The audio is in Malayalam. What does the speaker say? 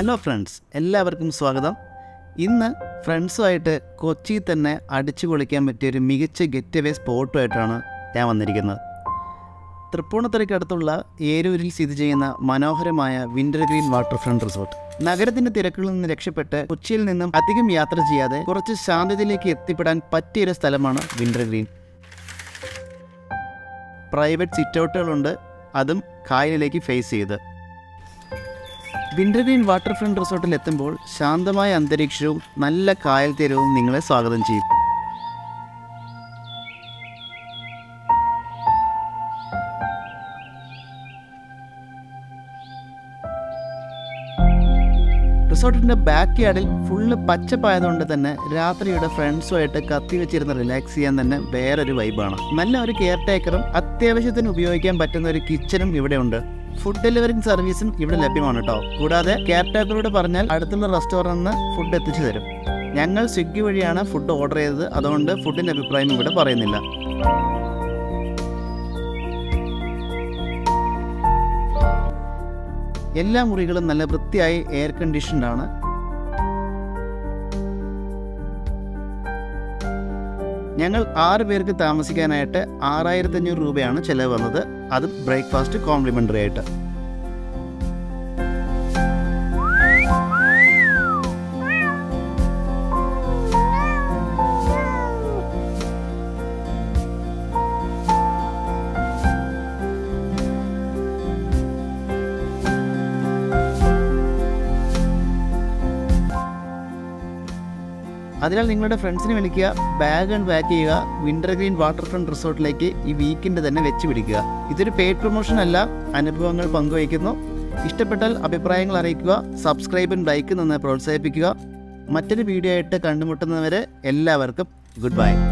ഹലോ ഫ്രണ്ട്സ് എല്ലാവർക്കും സ്വാഗതം ഇന്ന് ഫ്രണ്ട്സുമായിട്ട് കൊച്ചിയിൽ തന്നെ അടിച്ചു പൊളിക്കാൻ പറ്റിയ ഒരു മികച്ച ഗെറ്റ് അവേ സ്പോട്ടുമായിട്ടാണ് ഞാൻ വന്നിരിക്കുന്നത് തൃപ്പൂണിത്തുറയ്ക്കടുത്തുള്ള ഏരൂരിൽ സ്ഥിതി ചെയ്യുന്ന മനോഹരമായ winter green water front resort നഗരത്തിൻ്റെ തിരക്കുകളിൽ നിന്ന് രക്ഷപ്പെട്ട് കൊച്ചിയിൽ നിന്നും അധികം യാത്ര ചെയ്യാതെ കുറച്ച് ശാന്തതയിലേക്ക് എത്തിപ്പെടാൻ പറ്റിയൊരു സ്ഥലമാണ് വിൻ്റർ ഗ്രീൻ പ്രൈവറ്റ് സിറ്റൗട്ടുകളുണ്ട് അതും കായലിലേക്ക് ഫേസ് ചെയ്ത് വിൻ്റർ ഗ്രീൻ വാട്ടർ ഫ്രണ്ട് റിസോർട്ടിൽ എത്തുമ്പോൾ ശാന്തമായ അന്തരീക്ഷവും നല്ല കായൽ തീരവും നിങ്ങളെ സ്വാഗതം ചെയ്യും റിസോർട്ടിൻ്റെ ബാക്ക് യാർഡിൽ ഫുള്ള് പച്ചപ്പായതുകൊണ്ട് തന്നെ രാത്രിയുടെ ഫ്രണ്ട്സുമായിട്ട് കത്തി വെച്ചിരുന്ന് റിലാക്സ് ചെയ്യാൻ തന്നെ വേറൊരു വൈബാണ് നല്ല ഒരു കെയർ ടേക്കറും അത്യാവശ്യത്തിന് ഉപയോഗിക്കാൻ പറ്റുന്ന ഒരു കിച്ചണും ഇവിടെ ഉണ്ട് ഫുഡ് ഡെലിവറിംഗ് സർവീസും ഇവിടെ ലഭ്യമാണ് കേട്ടോ കൂടാതെ കെയർ ടേക്കറോട് പറഞ്ഞാൽ അടുത്തുള്ള റെസ്റ്റോറൻറ്റിൽ നിന്ന് ഫുഡ് എത്തിച്ചു തരും ഞങ്ങൾ സ്വിഗ്ഗി വഴിയാണ് ഫുഡ് ഓർഡർ ചെയ്തത് അതുകൊണ്ട് ഫുഡിൻ്റെ അഭിപ്രായം ഇവിടെ പറയുന്നില്ല എല്ലാ മുറികളും നല്ല വൃത്തിയായി എയർ കണ്ടീഷൻഡ് ആണ് ഞങ്ങൾ ആറ് പേർക്ക് താമസിക്കാനായിട്ട് ആറായിരത്തി അഞ്ഞൂറ് രൂപയാണ് ചിലവ് വന്നത് അതും ബ്രേക്ക്ഫാസ്റ്റ് കോംപ്ലിമെൻ്ററി ആയിട്ട് അതിനാൽ നിങ്ങളുടെ ഫ്രണ്ട്സിനെ വിളിക്കുക ബാഗ് ആൻഡ് പാക്ക് ചെയ്യുക വിൻ്റർ ഗ്രീൻ വാട്ടർ ഫ്രണ്ട് റിസോർട്ടിലേക്ക് ഈ വീക്കെൻഡ് തന്നെ വെച്ച് പിടിക്കുക ഇതൊരു പെയ്ഡ് പ്രൊമോഷൻ അല്ല അനുഭവങ്ങൾ പങ്കുവയ്ക്കുന്നു ഇഷ്ടപ്പെട്ടാൽ അഭിപ്രായങ്ങൾ അറിയിക്കുക സബ്സ്ക്രൈബും ലൈക്ക് നിന്ന് പ്രോത്സാഹിപ്പിക്കുക മറ്റൊരു വീഡിയോ ആയിട്ട് കണ്ടുമുട്ടുന്നവരെ എല്ലാവർക്കും ഗുഡ് ബൈ